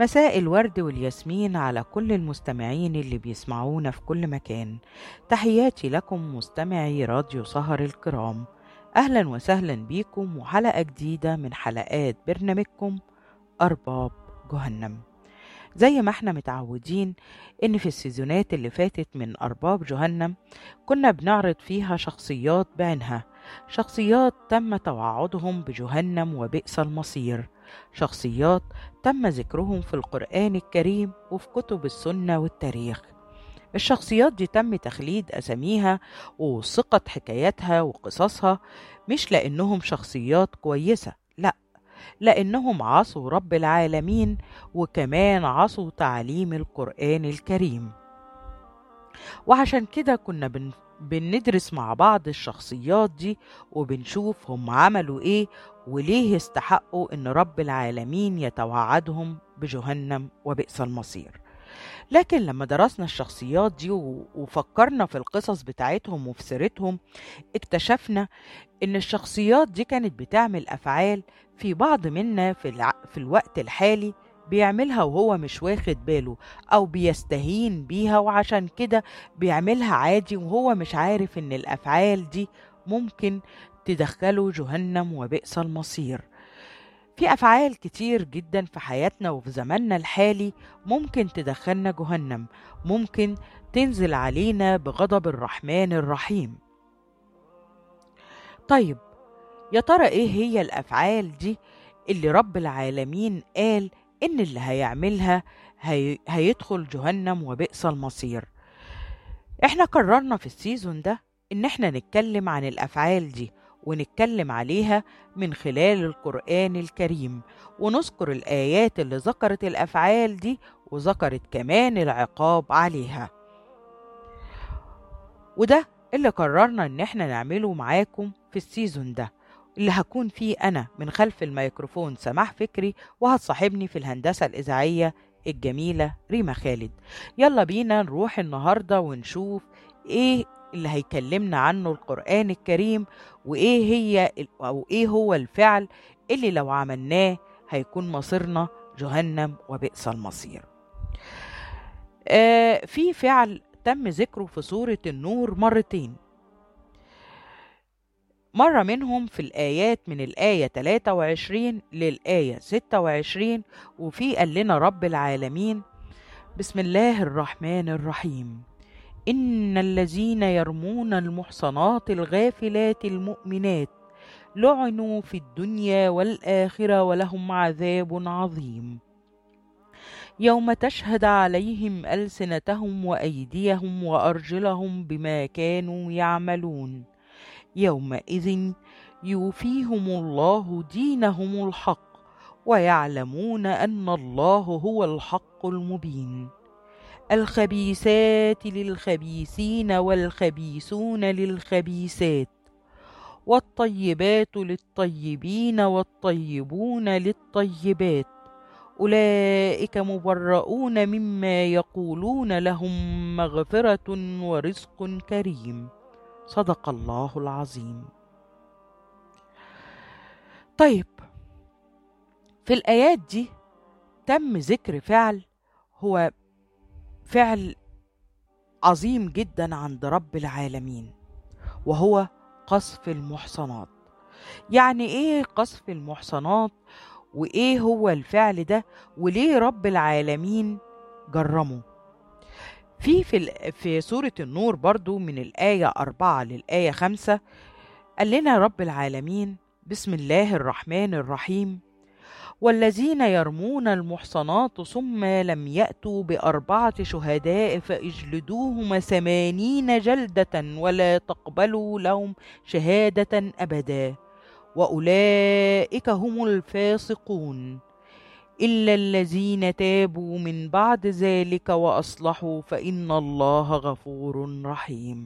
مساء الورد والياسمين على كل المستمعين اللي بيسمعونا في كل مكان تحياتي لكم مستمعي راديو سهر الكرام أهلا وسهلا بيكم وحلقة جديدة من حلقات برنامجكم أرباب جهنم زي ما احنا متعودين ان في السيزونات اللي فاتت من أرباب جهنم كنا بنعرض فيها شخصيات بعينها شخصيات تم توعدهم بجهنم وبئس المصير شخصيات تم ذكرهم في القرآن الكريم وفي كتب السنة والتاريخ الشخصيات دي تم تخليد أساميها ووثقت حكاياتها وقصصها مش لأنهم شخصيات كويسة لأ لأنهم عصوا رب العالمين وكمان عصوا تعليم القرآن الكريم وعشان كده كنا بن بندرس مع بعض الشخصيات دي وبنشوف هم عملوا ايه وليه استحقوا ان رب العالمين يتوعدهم بجهنم وبئس المصير لكن لما درسنا الشخصيات دي وفكرنا في القصص بتاعتهم وفي سيرتهم اكتشفنا ان الشخصيات دي كانت بتعمل افعال في بعض منا في, الع... في الوقت الحالي بيعملها وهو مش واخد باله او بيستهين بيها وعشان كده بيعملها عادي وهو مش عارف ان الافعال دي ممكن تدخله جهنم وبئس المصير في افعال كتير جدا في حياتنا وفي زماننا الحالي ممكن تدخلنا جهنم ممكن تنزل علينا بغضب الرحمن الرحيم طيب يا ترى ايه هي الافعال دي اللي رب العالمين قال ان اللي هيعملها هي... هيدخل جهنم وبئس المصير احنا قررنا في السيزون ده ان احنا نتكلم عن الافعال دي ونتكلم عليها من خلال القرآن الكريم ونذكر الآيات اللي ذكرت الأفعال دي وذكرت كمان العقاب عليها وده اللي قررنا ان احنا نعمله معاكم في السيزون ده اللي هكون فيه أنا من خلف الميكروفون سماح فكري وهتصاحبني في الهندسة الإذاعية الجميلة ريما خالد يلا بينا نروح النهاردة ونشوف إيه اللي هيكلمنا عنه القرآن الكريم وإيه هي أو إيه هو الفعل اللي لو عملناه هيكون مصيرنا جهنم وبئس المصير آه في فعل تم ذكره في سورة النور مرتين مرة منهم في الآيات من الآية 23 للآية 26 وفي قال لنا رب العالمين بسم الله الرحمن الرحيم إن الذين يرمون المحصنات الغافلات المؤمنات لعنوا في الدنيا والآخرة ولهم عذاب عظيم يوم تشهد عليهم ألسنتهم وأيديهم وأرجلهم بما كانوا يعملون يومئذ يوفيهم الله دينهم الحق ويعلمون ان الله هو الحق المبين الخبيثات للخبيثين والخبيثون للخبيثات والطيبات للطيبين والطيبون للطيبات اولئك مبرؤون مما يقولون لهم مغفره ورزق كريم صدق الله العظيم طيب في الايات دي تم ذكر فعل هو فعل عظيم جدا عند رب العالمين وهو قصف المحصنات يعني ايه قصف المحصنات وايه هو الفعل ده وليه رب العالمين جرمه في في في سورة النور برضو من الآية أربعة للآية خمسة قال لنا رب العالمين بسم الله الرحمن الرحيم والذين يرمون المحصنات ثم لم يأتوا بأربعة شهداء فاجلدوهم ثمانين جلدة ولا تقبلوا لهم شهادة أبدا وأولئك هم الفاسقون إلا الذين تابوا من بعد ذلك وأصلحوا فإن الله غفور رحيم.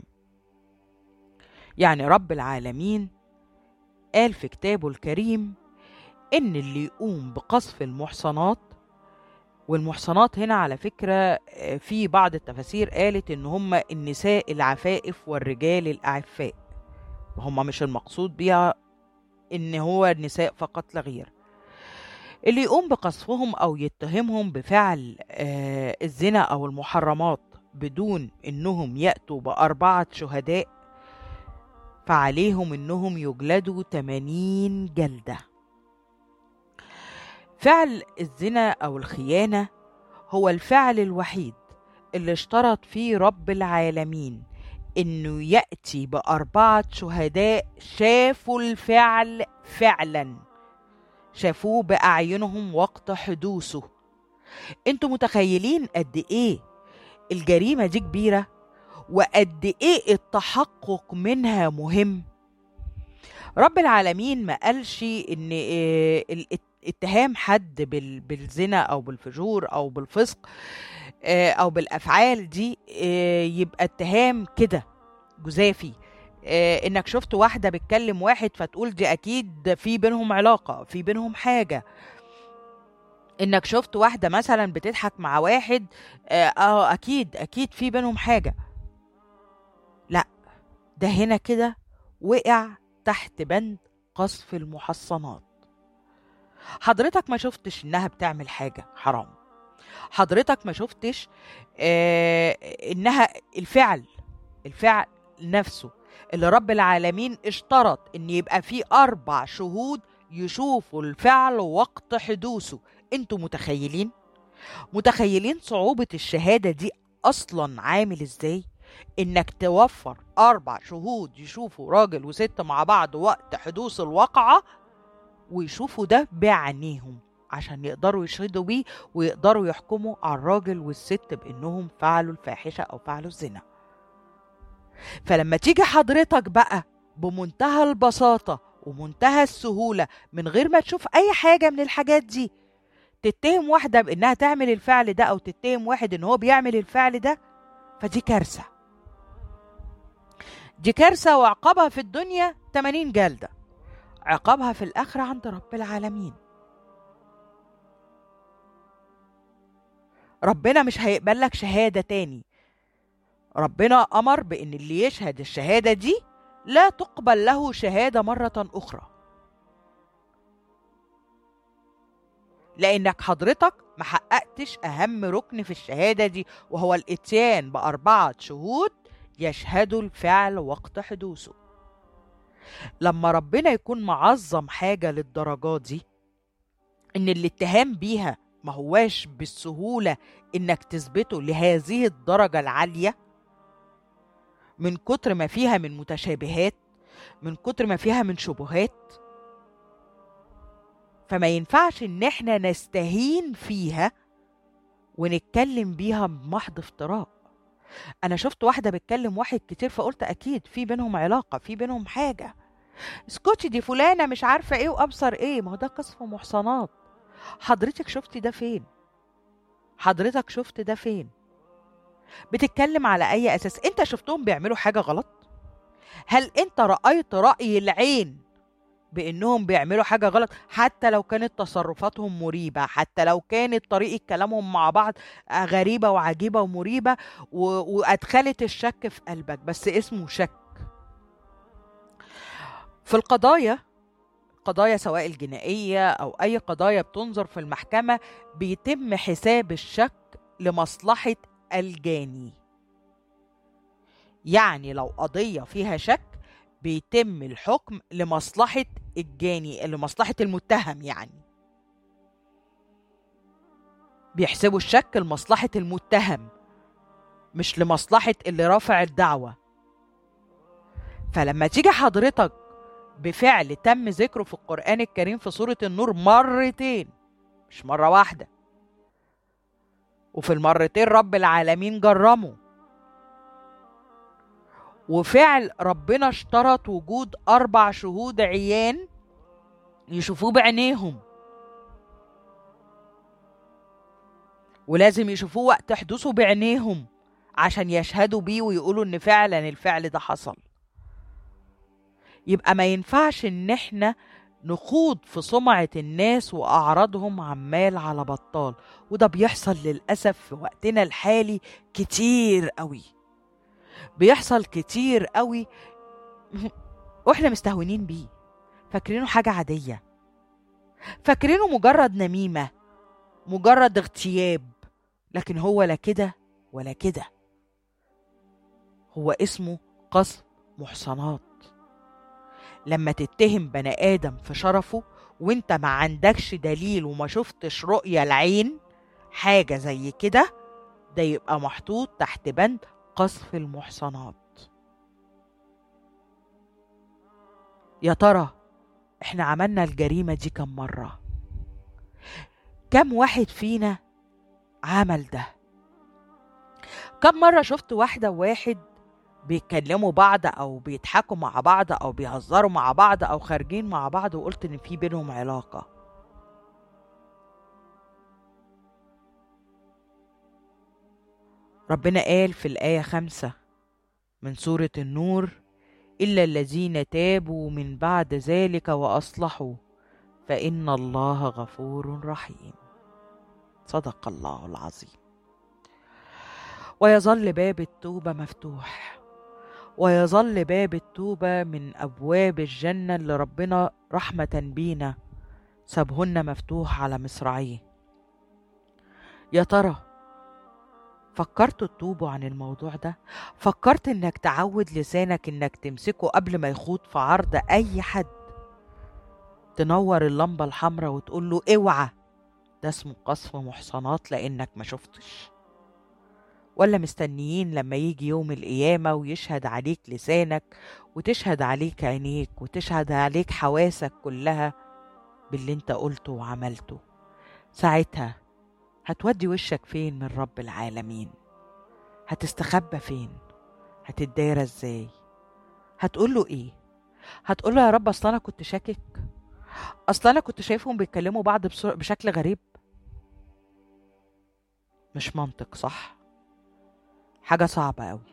يعني رب العالمين قال في كتابه الكريم إن اللي يقوم بقصف المحصنات والمحصنات هنا على فكرة في بعض التفاسير قالت إن هم النساء العفائف والرجال الأعفاء هم مش المقصود بيها إن هو النساء فقط لا غير اللي يقوم بقصفهم أو يتهمهم بفعل آه الزنا أو المحرمات بدون إنهم يأتوا بأربعة شهداء فعليهم إنهم يجلدوا 80 جلدة فعل الزنا أو الخيانة هو الفعل الوحيد اللي اشترط فيه رب العالمين انه ياتي باربعه شهداء شافوا الفعل فعلا شافوه باعينهم وقت حدوثه انتوا متخيلين قد ايه الجريمه دي كبيره وقد ايه التحقق منها مهم رب العالمين ما قالش ان اتهام حد بالزنا او بالفجور او بالفسق او بالافعال دي يبقى اتهام كده جزافي انك شفت واحده بتكلم واحد فتقول دي اكيد في بينهم علاقه في بينهم حاجه انك شفت واحده مثلا بتضحك مع واحد اه اكيد اكيد في بينهم حاجه لا ده هنا كده وقع تحت بند قصف المحصنات حضرتك ما شفتش انها بتعمل حاجه حرام حضرتك ما شفتش آه انها الفعل الفعل نفسه اللي رب العالمين اشترط ان يبقى فيه اربع شهود يشوفوا الفعل وقت حدوثه انتوا متخيلين متخيلين صعوبة الشهادة دي اصلا عامل ازاي انك توفر اربع شهود يشوفوا راجل وست مع بعض وقت حدوث الواقعة ويشوفوا ده بعينيهم عشان يقدروا يشهدوا بيه ويقدروا يحكموا على الراجل والست بانهم فعلوا الفاحشه او فعلوا الزنا فلما تيجي حضرتك بقى بمنتهى البساطه ومنتهى السهوله من غير ما تشوف اي حاجه من الحاجات دي تتهم واحده بانها تعمل الفعل ده او تتهم واحد ان هو بيعمل الفعل ده فدي كارثه دي كارثه وعقابها في الدنيا 80 جلده عقابها في الاخره عند رب العالمين ربنا مش هيقبل لك شهاده تاني ربنا امر بان اللي يشهد الشهاده دي لا تقبل له شهاده مره اخرى لانك حضرتك ما حققتش اهم ركن في الشهاده دي وهو الاتيان باربعه شهود يشهدوا الفعل وقت حدوثه لما ربنا يكون معظم حاجه للدرجات دي ان الاتهام بيها ما هواش بالسهولة إنك تثبته لهذه الدرجة العالية من كتر ما فيها من متشابهات من كتر ما فيها من شبهات فما ينفعش إن إحنا نستهين فيها ونتكلم بيها بمحض افتراء أنا شفت واحدة بتكلم واحد كتير فقلت أكيد في بينهم علاقة في بينهم حاجة اسكتي دي فلانة مش عارفة إيه وأبصر إيه ما هو ده قصف محصنات حضرتك شفتي ده فين حضرتك شفت ده فين بتتكلم على اي اساس انت شفتهم بيعملوا حاجه غلط هل انت رايت راي العين بانهم بيعملوا حاجه غلط حتى لو كانت تصرفاتهم مريبه حتى لو كانت طريقه كلامهم مع بعض غريبه وعجيبه ومريبه و... وادخلت الشك في قلبك بس اسمه شك في القضايا قضايا سواء الجنائية أو أي قضايا بتنظر في المحكمة بيتم حساب الشك لمصلحة الجاني يعني لو قضية فيها شك بيتم الحكم لمصلحة الجاني لمصلحة المتهم يعني بيحسبوا الشك لمصلحة المتهم مش لمصلحة اللي رافع الدعوة فلما تيجي حضرتك بفعل تم ذكره في القرآن الكريم في سورة النور مرتين مش مرة واحدة وفي المرتين رب العالمين جرمه وفعل ربنا اشترط وجود أربع شهود عيان يشوفوه بعينيهم ولازم يشوفوه وقت حدوثه بعينيهم عشان يشهدوا بيه ويقولوا ان فعلا الفعل ده حصل يبقى ما ينفعش ان احنا نخوض في سمعة الناس وأعراضهم عمال على بطال وده بيحصل للأسف في وقتنا الحالي كتير قوي بيحصل كتير قوي واحنا مستهونين بيه فاكرينه حاجة عادية فاكرينه مجرد نميمة مجرد اغتياب لكن هو لا كده ولا كده هو اسمه قصف محصنات لما تتهم بني آدم في شرفه وانت ما عندكش دليل وما شفتش رؤية العين حاجة زي كده ده يبقى محطوط تحت بند قصف المحصنات يا ترى احنا عملنا الجريمة دي كم مرة كم واحد فينا عمل ده كم مرة شفت واحدة وواحد بيتكلموا بعض او بيضحكوا مع بعض او بيهزروا مع بعض او خارجين مع بعض وقلت ان في بينهم علاقة ربنا قال في الآية خمسة من سورة النور إلا الذين تابوا من بعد ذلك وأصلحوا فإن الله غفور رحيم صدق الله العظيم ويظل باب التوبة مفتوح ويظل باب التوبة من أبواب الجنة اللي ربنا رحمة بينا سابهن مفتوح على مصراعيه يا ترى فكرتوا تتوبوا عن الموضوع ده فكرت انك تعود لسانك انك تمسكه قبل ما يخوض في عرض اي حد تنور اللمبة الحمراء وتقول له اوعى ده اسمه قصف محصنات لانك ما شفتش ولا مستنيين لما يجي يوم القيامة ويشهد عليك لسانك وتشهد عليك عينيك وتشهد عليك حواسك كلها باللي انت قلته وعملته ساعتها هتودي وشك فين من رب العالمين هتستخبى فين هتتدارى ازاي هتقول له ايه هتقول له يا رب اصل انا كنت شاكك اصل انا كنت شايفهم بيتكلموا بعض بشكل غريب مش منطق صح حاجة صعبة أوي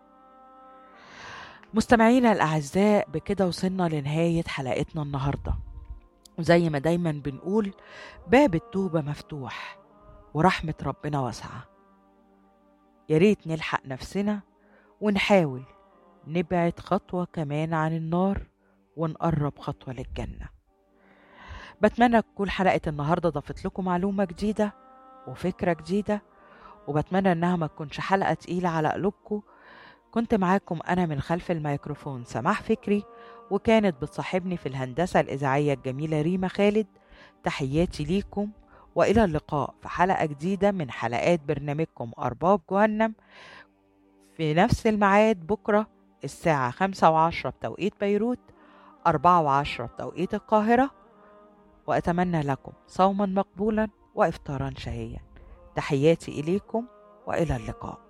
مستمعينا الأعزاء بكده وصلنا لنهاية حلقتنا النهاردة وزي ما دايما بنقول باب التوبة مفتوح ورحمة ربنا واسعة يا ريت نلحق نفسنا ونحاول نبعد خطوة كمان عن النار ونقرب خطوة للجنة بتمنى تكون حلقة النهاردة ضافت لكم معلومة جديدة وفكرة جديدة وبتمنى انها ما تكونش حلقة تقيلة على قلوبكم كنت معاكم انا من خلف الميكروفون سماح فكري وكانت بتصاحبني في الهندسة الإذاعية الجميلة ريما خالد تحياتي ليكم وإلى اللقاء في حلقة جديدة من حلقات برنامجكم أرباب جهنم في نفس الميعاد بكرة الساعة خمسة وعشرة بتوقيت بيروت أربعة وعشرة بتوقيت القاهرة وأتمنى لكم صوما مقبولا وإفطارا شهيا تحياتي إليكم وإلى اللقاء